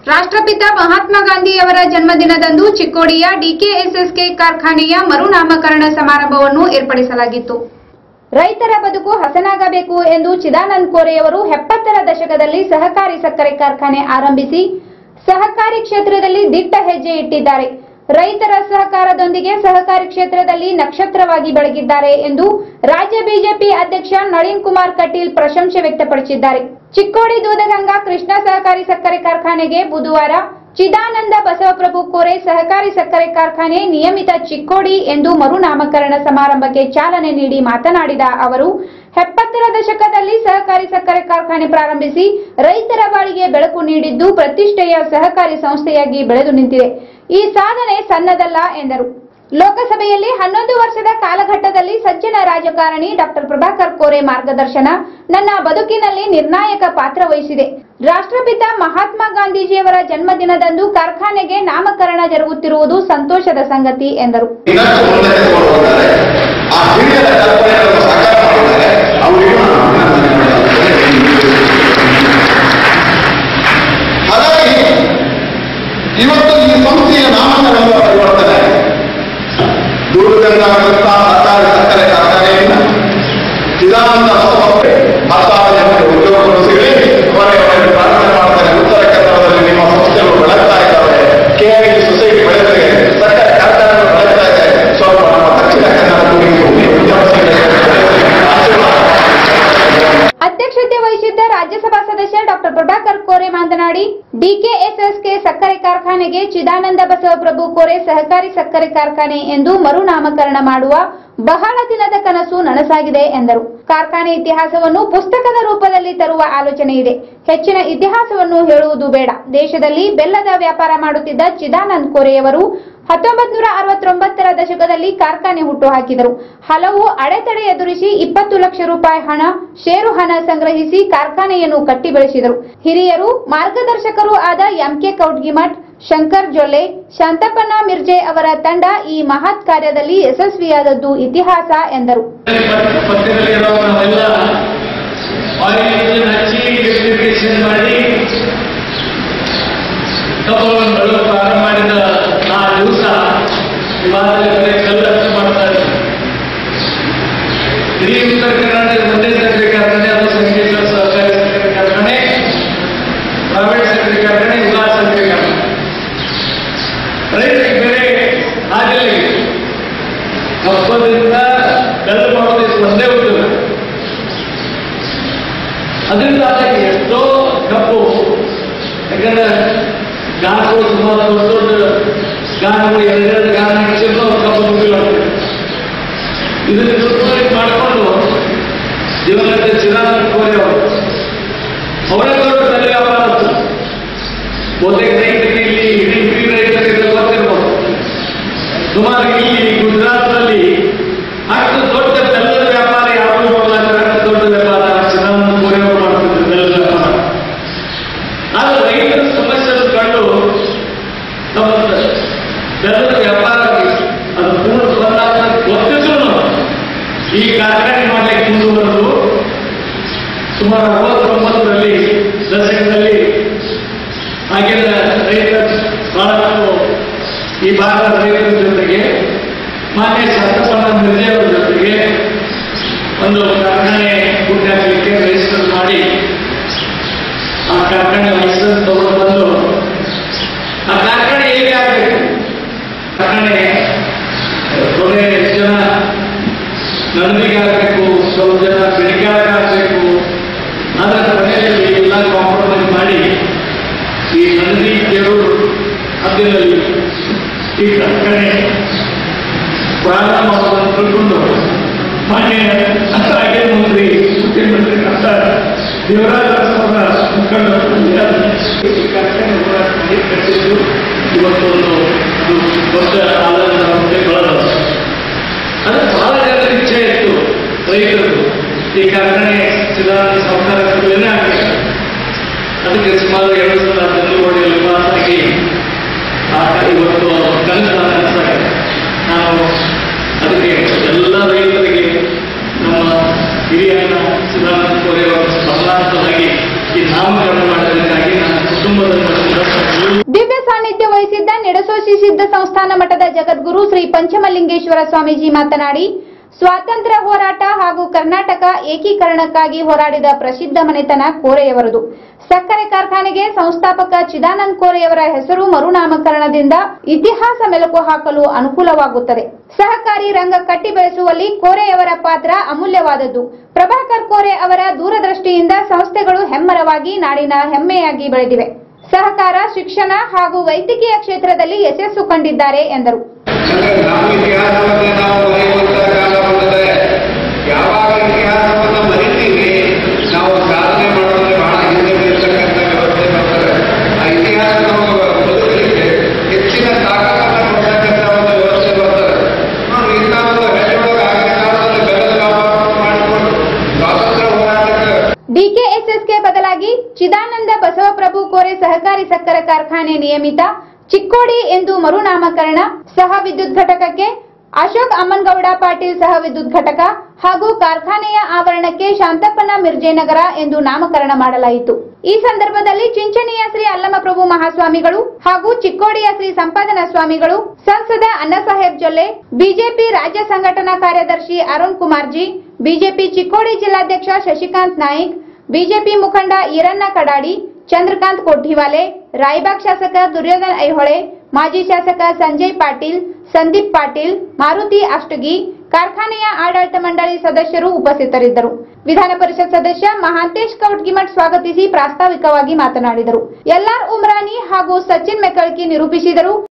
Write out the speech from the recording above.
ರಾಷ್ಟ್ರಪಿತ ಮಹಾತ್ಮ ಗಾಂಧಿಯವರ ಜನ್ಮದಿನದಂದು ಚಿಕ್ಕೋಡಿಯ ಡಿಕೆಎಸ್ಎಸ್ಕೆ ಕಾರ್ಖಾನೆಯ ಮರುನಾಮಕರಣ ಸಮಾರಂಭವನ್ನು ಏರ್ಪಡಿಸಲಾಗಿತ್ತು ರೈತರ ಬದುಕು ಹಸನಾಗಬೇಕು ಎಂದು ಚಿದಾನಂದ್ ಕೋರೆಯವರು ಎಪ್ಪತ್ತರ ದಶಕದಲ್ಲಿ ಸಹಕಾರಿ ಸಕ್ಕರೆ ಕಾರ್ಖಾನೆ ಆರಂಭಿಸಿ ಸಹಕಾರಿ ಕ್ಷೇತ್ರದಲ್ಲಿ ದಿಟ್ಟ ಹೆಜ್ಜೆ ಇಟ್ಟಿದ್ದಾರೆ ರೈತರ ಸಹಕಾರದೊಂದಿಗೆ ಸಹಕಾರಿ ಕ್ಷೇತ್ರದಲ್ಲಿ ನಕ್ಷತ್ರವಾಗಿ ಬೆಳಗಿದ್ದಾರೆ ಎಂದು ರಾಜ್ಯ ಬಿಜೆಪಿ ಅಧ್ಯಕ್ಷ ನಳಿನ್ ಕುಮಾರ್ ಕಟೀಲ್ ಪ್ರಶಂಸೆ ವ್ಯಕ್ತಪಡಿಸಿದ್ದಾರೆ ಚಿಕ್ಕೋಡಿ ದೂದಗಂಗಾ ಕೃಷ್ಣ ಸಹಕಾರಿ ಸಕ್ಕರೆ ಕಾರ್ಖಾನೆಗೆ ಬುಧವಾರ ಚಿದಾನಂದ ಬಸವಪ್ರಭು ಕೋರೆ ಸಹಕಾರಿ ಸಕ್ಕರೆ ಕಾರ್ಖಾನೆ ನಿಯಮಿತ ಚಿಕ್ಕೋಡಿ ಎಂದು ಮರುನಾಮಕರಣ ಸಮಾರಂಭಕ್ಕೆ ಚಾಲನೆ ನೀಡಿ ಮಾತನಾಡಿದ ಅವರು ಎಪ್ಪತ್ತರ ದಶಕದಲ್ಲಿ ಸಹಕಾರಿ ಸಕ್ಕರೆ ಕಾರ್ಖಾನೆ ಪ್ರಾರಂಭಿಸಿ ರೈತರ ಬಾಳಿಗೆ ಬೆಳಕು ನೀಡಿದ್ದು ಪ್ರತಿಷ್ಠೆಯ ಸಹಕಾರಿ ಸಂಸ್ಥೆಯಾಗಿ ಬೆಳೆದು ನಿಂತಿದೆ ಈ ಸಾಧನೆ ಸಣ್ಣದಲ್ಲ ಎಂದರು ಲೋಕಸಭೆಯಲ್ಲಿ ಹನ್ನೊಂದು ವರ್ಷದ ಕಾಲಘಟ್ಟದಲ್ಲಿ ಸಜ್ಜನ ರಾಜಕಾರಣಿ ಡಾಕ್ಟರ್ ಪ್ರಭಾಕರ್ ಕೋರೆ ಮಾರ್ಗದರ್ಶನ ನನ್ನ ಬದುಕಿನಲ್ಲಿ ನಿರ್ಣಾಯಕ ಪಾತ್ರ ವಹಿಸಿದೆ ರಾಷ್ಟ್ರಪಿತ ಮಹಾತ್ಮ ಗಾಂಧೀಜಿಯವರ ಜನ್ಮದಿನದಂದು ಕಾರ್ಖಾನೆಗೆ ನಾಮಕರಣ ಜರುಗುತ್ತಿರುವುದು ಸಂತೋಷದ ಸಂಗತಿ ಎಂದರು ಇನ್ನಷ್ಟು ಮುಂದೆ ತೆಗೆದುಕೊಂಡು ಹೋಗ್ತಾರೆ ಆ ಹಿರಿಯರ ಕಲ್ಪನೆಗಳನ್ನು ಸಾಕಾರ ಮಾಡಿದ್ದಾರೆ ಅವರಿಗೂ ನಾನು ಅಭಿನಂದನೆ ಮಾಡಲಾಗುತ್ತದೆ. ಹಾಗಾಗಿ ಇವತ್ತು ಈ ಸಂಸ್ಥೆಯ ನಾಮಕರಣ ಪರಿವರ್ತನೆ ದೂರದಂಗಾದಂತಹ ಸರ್ಕಾರಿ ಸಕ್ಕರೆ ಕಾರ್ಖಾನೆಯಿಂದ ಚಿದಾನಂದ ಬಸವಪ್ಪ ಹತ್ತಾರು ಜನರಿಗೆ ಉದ್ಯೋಗವನ್ನು ಸಿಗಲಿ ಅವರೇ ಅವರಿಗೆ ಪ್ರಾರ್ಥನೆ ಮಾಡ್ತಾರೆ ಉತ್ತರ ಕನ್ನಡದಲ್ಲಿ ನಿಮ್ಮ ಸಂಸ್ಥೆಗಳು ಬೆಳಗ್ತಾ ಇದ್ದಾವೆ ಕೆಆರ್ಇ ಸೊಸೈಟಿ ಬೆಳೆದಿದೆ ಸಕ್ಕರೆ ಕಾರ್ಖಾನೆಗಳು ಬೆಳಗ್ತಾ ಇದೆ ಸ್ವಲ್ಪ ನಮ್ಮ ದಕ್ಷಿಣ ಕನ್ನಡ ಕುರಿತು ಆಶೀರ್ವಾದ ಅಧ್ಯಕ್ಷತೆ ವಹಿಸಿದ್ದ ರಾಜ್ಯಸಭಾ ಸದಸ್ಯ ಡಾಕ್ಟರ್ ಪ್ರಭಾಕರ್ ಕೋರೆ ಮಾತನಾಡಿ ಡಿಕೆಎಸ್ಎಸ್ಕೆ ಸಕ್ಕರೆ ಕಾರ್ಖಾನೆಗೆ ಚಿದಾನಂದ ಬಸವಪ್ರಭು ಕೋರೆ ಸಹಕಾರಿ ಸಕ್ಕರೆ ಕಾರ್ಖಾನೆ ಎಂದು ಮರುನಾಮಕರಣ ಮಾಡುವ ಬಹಳ ದಿನದ ಕನಸು ನನಸಾಗಿದೆ ಎಂದರು ಕಾರ್ಖಾನೆ ಇತಿಹಾಸವನ್ನು ಪುಸ್ತಕದ ರೂಪದಲ್ಲಿ ತರುವ ಆಲೋಚನೆ ಇದೆ ಹೆಚ್ಚಿನ ಇತಿಹಾಸವನ್ನು ಹೇಳುವುದು ಬೇಡ ದೇಶದಲ್ಲಿ ಬೆಲ್ಲದ ವ್ಯಾಪಾರ ಮಾಡುತ್ತಿದ್ದ ಚಿದಾನಂದ್ ಕೋರೆಯವರು ಹತ್ತೊಂಬತ್ ನೂರ ಅರವತ್ತೊಂಬತ್ತರ ದಶಕದಲ್ಲಿ ಕಾರ್ಖಾನೆ ಹುಟ್ಟುಹಾಕಿದರು ಹಲವು ಅಡೆತಡೆ ಎದುರಿಸಿ ಇಪ್ಪತ್ತು ಲಕ್ಷ ರೂಪಾಯಿ ಹಣ ಷೇರು ಹಣ ಸಂಗ್ರಹಿಸಿ ಕಾರ್ಖಾನೆಯನ್ನು ಕಟ್ಟಿ ಬೆಳೆಸಿದರು ಹಿರಿಯರು ಮಾರ್ಗದರ್ಶಕರು ಆದ ಎಂಕೆ ಕೌಟ್ಗಿಮಠ್ ಶಂಕರ್ ಜೊಲ್ಲೆ ಶಾಂತಪ್ಪನ ಮಿರ್ಜೆ ಅವರ ತಂಡ ಈ ಮಹತ್ ಕಾರ್ಯದಲ್ಲಿ ಯಶಸ್ವಿಯಾದದ್ದು ಇತಿಹಾಸ ಎಂದರು ಪಕ್ಕದಲ್ಲಿರೋ ನಾವೆಲ್ಲ ಆಯಿಲ್ ಹಚ್ಚಿ ಡಿಸ್ಟ್ರಿಬ್ಯೂಷನ್ ಮಾಡಿ ಕಬ್ಬವನ್ನು ಬೆಳೆದು ಪ್ರಾರಂಭ ಮಾಡಿದ ಆ ದಿವಸ ಇವಾಗಲೇ ಬರೀ ಕಲ್ಲು ಹಚ್ಚಿ ಮಾಡ್ತಾ ಇದ್ದಾರೆ ಇಡೀ ಉತ್ತರ ಕರ್ನಾಟಕ ಒಂದೇ ಸಕ್ಕರೆ ಕಾರ್ಖಾನೆ ಅದು ಸಂಗೀತ ಸಹಕಾರಿ ಸಕ್ಕರೆ ಕಾರ್ಖಾನೆ ಪ್ರೈವೇಟ್ ಸಕ್ಕರೆ ಕಾರ್ಖಾನೆ ಉಲ್ಲಾ ಸಕ್ಕರೆ ಕಾರ್ಖಾನೆ ರೈತರಿಗೆ ಬೇರೆ ಹಾಗೆಲ್ಲ ಇದೆ ಕಬ್ಬದಿಂದ ಬೆಲ್ಲ ಮಾಡೋದು ಇದು ಒಂದೇ ಉದ್ಯೋಗ ಅದರಿಂದ ಅದಕ್ಕೆ ಎಷ್ಟೋ ಕಬ್ಬು ಯಾಕಂದ್ರೆ ಗಾನಗಳು ಸುಮಾರು ದೊಡ್ಡ ದೊಡ್ಡ ಗಾನಗಳು ಎರಡೆರಡು ಗಾನ ಹಚ್ಚಿದ್ರು ಕಬ್ಬು ಮುಗಿಲ್ಲ ಇದನ್ನ ದುರ್ಬಳಕೆ ಮಾಡಿಕೊಂಡು ಜೀವನದ ಚಿರಾನಂದ ಕೋರಿ ಅವರು ಅವರೇ ದೊಡ್ಡ ತಲೆ ವ್ಯಾಪಾರ ಬಹುತೇಕ ರೈತರಿಗೆ ಇಲ್ಲಿ ಇಡೀ ಫ್ರೀ ರೈತರಿಗೆ ಗೊತ್ತಿರ್ಬೋದು ಸುಮಾರು ಇಲ್ಲಿ ಗುಜರಾತ್ನಲ್ಲಿ ಅಷ್ಟು ದೊಡ್ಡ ಬೆಲ್ಲದ ವ್ಯಾಪಾರ ಯಾರು ಮಾಡಲಾಗ್ತಾರೆ ಅಷ್ಟು ದೊಡ್ಡ ವ್ಯಾಪಾರ ಚಿದಾನಂದ ಕೋರೆ ಅವರು ಮಾಡ್ತಿದ್ರು ಬೆಲ್ಲದ ವ್ಯಾಪಾರ ಆದ್ರೆ ರೈತರ ಸಮಸ್ಯೆ ಕಂಡು ನಮ್ಮ ಬೆಲ್ಲದ ವ್ಯಾಪಾರ ಅದು ಪೂರ್ಣ ಬಂದಾಗ ಗೊತ್ತಿದ್ರು ಈ ಕಾರ್ಖಾನೆ ಮಾಡ್ಲಿಕ್ಕೆ ಮುಂದುವರೆದು ಸುಮಾರು ಅರವತ್ತೊಂಬತ್ತರಲ್ಲಿ ದಶಕದಲ್ಲಿ ಆಗಿನ ರೈತ ಬಹಳಷ್ಟು ಈ ಭಾಗದ ರೈತರ ಜೊತೆಗೆ ಮಾನ್ಯ ಶಾಸಕನ ಮಿರ್ಜೆ ಅವರ ಜೊತೆಗೆ ಒಂದು ಕಾರ್ಖಾನೆ ಹುಟ್ಟಾಕಲಿಕ್ಕೆ ರಿಜಿಸ್ಟರ್ ಮಾಡಿ ಆ ಕಾರ್ಖಾನೆ ಲೈಸೆನ್ಸ್ ತಗೊಂಡು ಬಂದು ಆ ಕಾರ್ಖಾನೆ ಹೇಗೆ ಆಗಬೇಕು ಕಾರ್ಖಾನೆ ಕೊನೆ ಎಷ್ಟು ಜನ ನನ್ನದಿಗೆ ಆಗಬೇಕು ಸ್ವಲ್ಪ ಜನ ಬೆಳಿಗ್ಗೆ ಆಗಬೇಕು ಅದರ ಕೊನೆಯಲ್ಲಿ ಎಲ್ಲ ಕಾಂಪ್ರಮೈಸ್ ಮಾಡಿ ಈ ನಂದಿ ಕೇರೂರು ಹದ್ದಿನಲ್ಲಿ ಈ ಕಾರ್ಖಾನೆ ಪ್ರಾರಂಭ ಮಾಡೋದನ್ನು ತಿಳ್ಕೊಂಡು ಮಾನ್ಯ ರಾಜ್ಯ ಮಂತ್ರಿ ಮುಖ್ಯಮಂತ್ರಿ ಡಾಕ್ಟರ್ ದೇವರಾಜ ಅವರ ಮುಖಂಡರು ಈ ಕಾರ್ಖಾನೆ ಹೋರಾಟ ಮಾಡಿ ಕಟ್ಟಿದ್ದು ಇವತ್ತು ಒಂದು ಅದು ದೊಡ್ಡ ಆಧಾರದ ಮುಂದೆ ಬೆಳೆದ ಅದು ಬಹಳ ಜನರ ಇಚ್ಛೆ ಇತ್ತು ರೈತರು ಈ ಕಾರ್ಖಾನೆ ಚಿದಾನಂದ ಸಹಕಾರಗಳನ್ನೇ ಆಗಬೇಕು ಅದಕ್ಕೆ ಸುಮಾರು ಎರಡು ಸಾವಿರದ ಹದಿನೇಳು ಪಾಸಾಗಿ ಆ ಇವತ್ತು ಕನಸು ನನಸಾಗಿದೆ ನಾವು ಅದಕ್ಕೆ ಎಲ್ಲ ರೈತರಿಗೆ ನಮ್ಮ ಹಿರಿಯಣ್ಣ ಸಿದ್ಧಾನಂದ ಕೋರೆ ಅವರ ಸ್ಮರಣಾರ್ಥವಾಗಿ ಈ ನಾಮಕರಣ ಮಾಡಿದ್ದಕ್ಕಾಗಿ ನನ್ನ ಕುಟುಂಬದ ಸಾನ್ನಿಧ್ಯ ವಹಿಸಿದ್ದ ನಿಡಸೋಶಿ ಸಿದ್ಧ ಸಂಸ್ಥಾನ ಮಠದ ಜಗದ್ಗುರು ಶ್ರೀ ಪಂಚಮಲಿಂಗೇಶ್ವರ ಸ್ವಾಮೀಜಿ ಮಾತನಾಡಿ ಸ್ವಾತಂತ್ರ್ಯ ಹೋರಾಟ ಹಾಗೂ ಕರ್ನಾಟಕ ಏಕೀಕರಣಕ್ಕಾಗಿ ಹೋರಾಡಿದ ಪ್ರಸಿದ್ಧ ಮನೆತನ ಕೋರೆಯವರದು ಸಕ್ಕರೆ ಕಾರ್ಖಾನೆಗೆ ಸಂಸ್ಥಾಪಕ ಚಿದಾನಂದ್ ಕೋರೆಯವರ ಹೆಸರು ಮರುನಾಮಕರಣದಿಂದ ಇತಿಹಾಸ ಮೆಲುಕು ಹಾಕಲು ಅನುಕೂಲವಾಗುತ್ತದೆ ಸಹಕಾರಿ ರಂಗ ಕಟ್ಟಿ ಬೆಳೆಸುವಲ್ಲಿ ಕೋರೆಯವರ ಪಾತ್ರ ಅಮೂಲ್ಯವಾದದ್ದು ಪ್ರಭಾಕರ್ ಕೋರೆ ಅವರ ದೂರದೃಷ್ಟಿಯಿಂದ ಸಂಸ್ಥೆಗಳು ಹೆಮ್ಮರವಾಗಿ ನಾಡಿನ ಹೆಮ್ಮೆಯಾಗಿ ಬೆಳೆದಿವೆ ಸಹಕಾರ ಶಿಕ್ಷಣ ಹಾಗೂ ವೈದ್ಯಕೀಯ ಕ್ಷೇತ್ರದಲ್ಲಿ ಯಶಸ್ಸು ಕಂಡಿದ್ದಾರೆ ಎಂದರು ಅಂದ್ರೆ ನಮ್ಮ ಇತಿಹಾಸವನ್ನ ನಾವು ಮರೆಯುವಂತ ಕಾಲ ಬಂದಿದೆ ಯಾವಾಗ ಇತಿಹಾಸವನ್ನ ಮರಿತೀವಿ ನಾವು ಸಾಧನೆ ಮಾಡೋದ್ರೆ ಬಹಳ ಹಿಂದೆ ಇರ್ತಕ್ಕಂಥ ವ್ಯವಸ್ಥೆ ಬರ್ತದೆ ಆ ಇತಿಹಾಸ ನಮ್ಮ ಬದುಕಲಿಕ್ಕೆ ಹೆಚ್ಚಿನ ತಾಕತ್ತನ್ನ ಕೊಡ್ತಕ್ಕಂಥ ಒಂದು ವ್ಯವಸ್ಥೆ ಬರ್ತದೆ ನೋಡಿ ಇಂಥ ಒಂದು ಹೆಣ್ಣೊಳಗೆ ಆಗಿನ ಕಾಲದಲ್ಲಿ ಬೆಲ್ಲದ ವ್ಯಾಪಾರ ಮಾಡಿಕೊಂಡು ಸ್ವಾತಂತ್ರ್ಯ ಹೋರಾಟಕ್ಕೆ ಡಿಕೆಎಸ್ಎಸ್ಗೆ ಬದಲಾಗಿ ಚಿದಾನಂದ ಬಸವಪ್ರಭು ಕೋರೆ ಸಹಕಾರಿ ಸಕ್ಕರೆ ಕಾರ್ಖಾನೆ ನಿಯಮಿತ ಚಿಕ್ಕೋಡಿ ಎಂದು ಮರುನಾಮಕರಣ ಸಹ ವಿದ್ಯುತ್ ಘಟಕಕ್ಕೆ ಅಶೋಕ್ ಅಮ್ಮನಗೌಡ ಪಾಟೀಲ್ ಸಹ ವಿದ್ಯುತ್ ಘಟಕ ಹಾಗೂ ಕಾರ್ಖಾನೆಯ ಆವರಣಕ್ಕೆ ಶಾಂತಪ್ಪನ ಮಿರ್ಜೇನಗರ ಎಂದು ನಾಮಕರಣ ಮಾಡಲಾಯಿತು ಈ ಸಂದರ್ಭದಲ್ಲಿ ಚಿಂಚಣಿಯ ಶ್ರೀ ಅಲ್ಲಮಪ್ರಭು ಮಹಾಸ್ವಾಮಿಗಳು ಹಾಗೂ ಚಿಕ್ಕೋಡಿಯ ಶ್ರೀ ಸಂಪಾದನಾ ಸ್ವಾಮಿಗಳು ಸಂಸದ ಅನ್ನಸಾಹೇಬ್ ಜೊಲ್ಲೆ ಬಿಜೆಪಿ ರಾಜ್ಯ ಸಂಘಟನಾ ಕಾರ್ಯದರ್ಶಿ ಅರುಣ್ ಕುಮಾರ್ ಜಿ ಬಿಜೆಪಿ ಚಿಕ್ಕೋಡಿ ಜಿಲ್ಲಾಧ್ಯಕ್ಷ ಶಶಿಕಾಂತ್ ನಾಯ್ಕ್ ಬಿಜೆಪಿ ಮುಖಂಡ ಈರಣ್ಣ ಕಡಾಡಿ ಚಂದ್ರಕಾಂತ್ ಕೊಠಿವಾಲೆ ರಾಯಬಾಗ್ ಶಾಸಕ ದುರ್ಯೋಧನ್ ಐಹೊಳೆ ಮಾಜಿ ಶಾಸಕ ಸಂಜಯ್ ಪಾಟೀಲ್ ಸಂದೀಪ್ ಪಾಟೀಲ್ ಮಾರುತಿ ಅಷ್ಟಗಿ ಕಾರ್ಖಾನೆಯ ಆಡಳಿತ ಮಂಡಳಿ ಸದಸ್ಯರು ಉಪಸ್ಥಿತರಿದ್ದರು ವಿಧಾನ ಪರಿಷತ್ ಸದಸ್ಯ ಮಹಾಂತೇಶ್ ಕೌಟ್ಗಿಮಠ್ ಸ್ವಾಗತಿಸಿ ಪ್ರಾಸ್ತಾವಿಕವಾಗಿ ಮಾತನಾಡಿದರು ಎಲ್ಆರ್ ಉಮ್ರಾನಿ ಹಾಗೂ ಸಚಿನ್ ಮೆಕಳ್ಕಿ ನಿರೂಪಿಸಿದರು